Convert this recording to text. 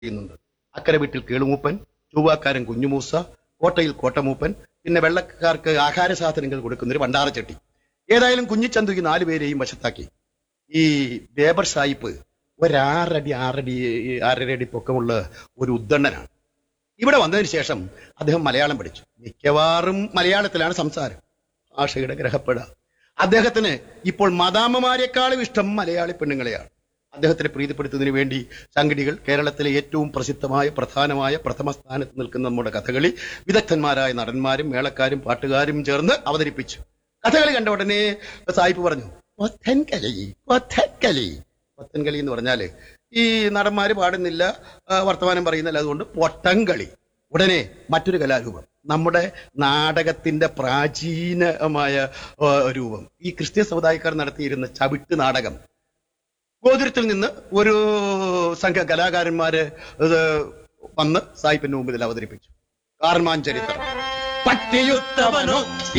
ചെയ്യുന്നുണ്ട് അക്കരെ വീട്ടിൽ കേളുമൂപ്പൻ ചൊവ്വാക്കാരൻ കുഞ്ഞുമൂസ കോട്ടയിൽ കോട്ടമൂപ്പൻ പിന്നെ വെള്ളക്കാർക്ക് ആഹാര സാധനങ്ങൾ കൊടുക്കുന്ന ഒരു ഭണ്ഡാരച്ചട്ടി ഏതായാലും കുഞ്ഞിച്ചന്തു ഈ നാലുപേരെയും വശത്താക്കി ഈ ബേബർ സാഹിബ് ഒരാറടി ആറടി ആറര അടി പൊക്കമുള്ള ഒരു ഉദ്ദണ്ണനാണ് ഇവിടെ വന്നതിന് ശേഷം അദ്ദേഹം മലയാളം പഠിച്ചു മിക്കവാറും മലയാളത്തിലാണ് സംസാരം ഭാഷയുടെ ഗ്രഹപ്പെട അദ്ദേഹത്തിന് ഇപ്പോൾ മദാമ്മമാരെക്കാളും ഇഷ്ടം മലയാളി പെണ്ണുങ്ങളെയാണ് അദ്ദേഹത്തിനെ പ്രീതിപ്പെടുത്തുന്നതിന് വേണ്ടി സംഘടികൾ കേരളത്തിലെ ഏറ്റവും പ്രസിദ്ധമായ പ്രധാനമായ പ്രഥമ സ്ഥാനത്ത് നിൽക്കുന്ന നമ്മുടെ കഥകളി വിദഗ്ധന്മാരായ നടന്മാരും മേളക്കാരും പാട്ടുകാരും ചേർന്ന് അവതരിപ്പിച്ചു കഥകളി കണ്ട ഉടനെ സായിപ്പ് പറഞ്ഞു പൊത്തൻകളി പൊത്തൻകളി പൊത്തൻകളി എന്ന് പറഞ്ഞാല് ഈ നടന്മാര് പാടുന്നില്ല ആ, വർത്തമാനം പറയുന്നില്ല അതുകൊണ്ട് പൊട്ടൻകളി ഉടനെ മറ്റൊരു കലാരൂപം നമ്മുടെ നാടകത്തിന്റെ പ്രാചീനമായ ആ, രൂപം ഈ ക്രിസ്ത്യൻ സമുദായക്കാർ നടത്തിയിരുന്ന ചവിട്ട് നാടകം ഗോകുരത്തിൽ നിന്ന് ഒരു സംഘ കലാകാരന്മാര് ഇത് വന്ന് സായിപ്പിന്റെ മുമ്പിൽ അവതരിപ്പിച്ചു കാർമാൻ ചരിത്രം പട്ടിയുത്തവനോ